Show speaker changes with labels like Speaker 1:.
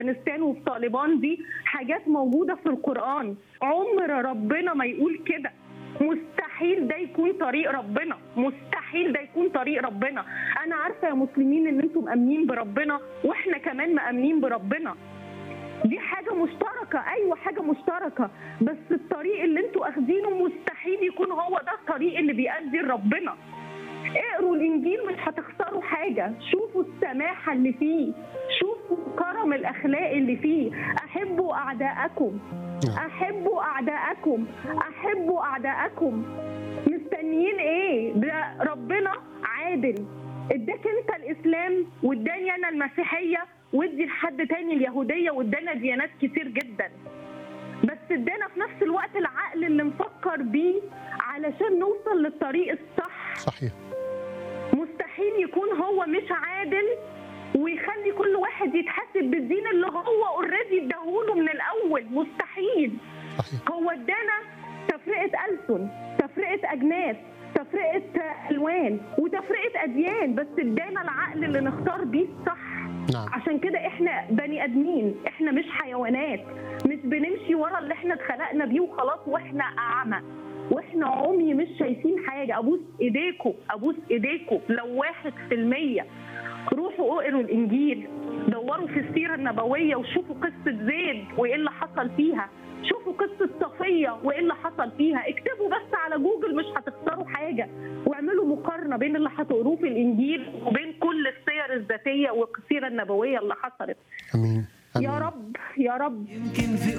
Speaker 1: افغانستان وفي طالبان دي حاجات موجوده في القران عمر ربنا ما يقول كده مستحيل ده يكون طريق ربنا مستحيل ده يكون طريق ربنا انا عارفه يا مسلمين ان انتم مامنين بربنا واحنا كمان مامنين بربنا دي حاجة مشتركة أيوة حاجة مشتركة بس الطريق اللي انتوا أخدينه مستحيل يكون هو ده الطريق اللي بيؤدي لربنا اقروا الإنجيل مش هتخسروا حاجة شوفوا السماحة اللي فيه شوفوا كرم الأخلاق اللي فيه أحبوا أعداءكم أحبوا أعداءكم أحبوا أعداءكم مستنيين إيه ده ربنا عادل اداك انت الاسلام واداني انا المسيحيه وادي لحد تاني اليهوديه وادانا ديانات كتير جدا بس ادانا في نفس الوقت العقل اللي نفكر بيه علشان نوصل للطريق الصح
Speaker 2: صحيح
Speaker 1: مستحيل يكون هو مش عادل ويخلي كل واحد يتحاسب بالدين اللي هو اوريدي اداهوله من الاول مستحيل
Speaker 2: صحيح
Speaker 1: هو ادانا تفرقه السن تفرقه اجناس تفرقه الوان وتفرقه اديان بس ادانا العقل اللي نختار بيه الصح
Speaker 2: نعم
Speaker 1: عشان كده احنا بني ادمين احنا مش حيوانات مش بنمشي ورا اللي احنا اتخلقنا بيه وخلاص واحنا اعمى واحنا عمي مش شايفين حاجه ابوس ايديكم ابوس ايديكم لو واحد في المية روحوا اقروا الانجيل دوروا في السيره النبويه وشوفوا قصه زيد وايه اللي حصل فيها شوفوا قصه صفيه وايه اللي حصل فيها اكتبوا بس على جوجل مش هتخسروا حاجه واعملوا مقارنه بين اللي هتقروه في الانجيل وبين كل السير الذاتيه والسيره النبويه اللي حصلت
Speaker 2: امين
Speaker 1: يا
Speaker 2: امين
Speaker 1: رب يا رب
Speaker 3: يمكن في